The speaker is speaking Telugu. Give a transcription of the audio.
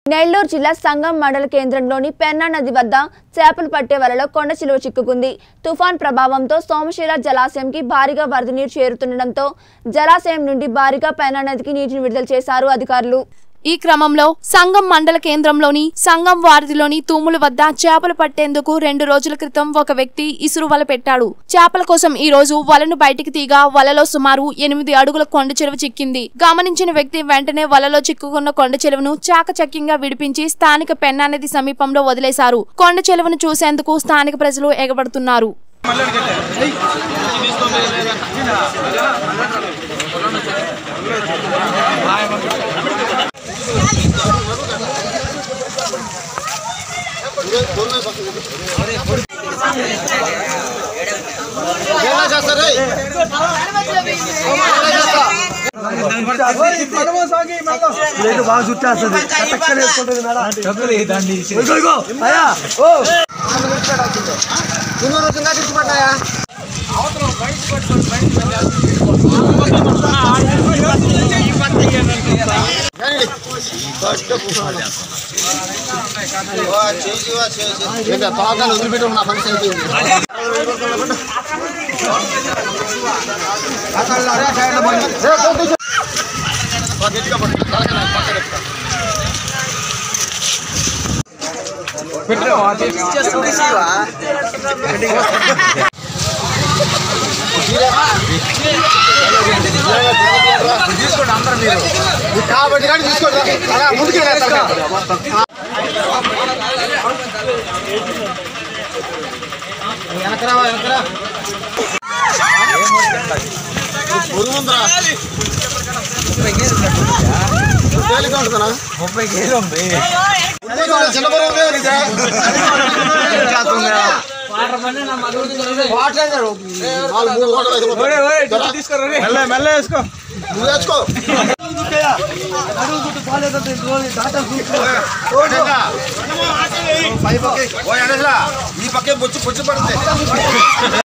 నెల్లూరు జిల్లా సంగం మండల కేంద్రంలోని పెన్నా నది వద్ద చేపలు పట్టే వలలో కొండ చిలువ చిక్కుకుంది తుఫాన్ ప్రభావంతో సోమశీల జలాశయంకి భారీగా వరద నీరు చేరుతుండటంతో జలాశయం నుండి భారీగా పెన్నా నదికి నీటిని విడుదల చేశారు అధికారులు ఈ క్రమంలో సంగం మండల కేంద్రంలోని సంగం వారధిలోని తూముల వద్ద చేపలు పట్టేందుకు రెండు రోజుల క్రితం ఒక వ్యక్తి ఇసురు వల పెట్టాడు చేపల కోసం ఈ రోజు వలను బయటికి తీగా వలలో సుమారు ఎనిమిది అడుగుల కొండ చెరువు చిక్కింది గమనించిన వ్యక్తి వెంటనే వలలో చిక్కుకున్న కొండ చెరువును చాకచక్యంగా విడిపించి స్థానిక పెన్నా నది సమీపంలో వదిలేశారు కొండ చెరువును చూసేందుకు స్థానిక ప్రజలు ఎగబడుతున్నారు ప్లేట్ బాగా చుట్టేస్తుంది కట్టక్కనే వేసుకుంటుంది మేడం ఇగో, ఇగో, అయ్యా ఓ తలకాలు వదిలిపెట్టి నా పని అయిపోయింది తీసుకోండి అందరూ మీరు మీరు కాబట్టి కానీ తీసుకోండి అలా ముందుకు వెనకరా వెనకరా బరువుందిరా తేలిక ఉంటుందా ముప్పై కేజీ ఉంది చిన్న బరువు ఉంది ఇదే. వాటర్ నాలుగు మూడు వాటర్ అయిపోతుంది. తీసుకోరా మెల్ల మెల్ల వేసుకో నువ్వు తెచ్చుకో అడుగు గుట్టు పాలేదంటే డాటా పై పక్కే ఓ ఎడలా ఈ పక్కే బొచ్చు బొచ్చు పడుతుంది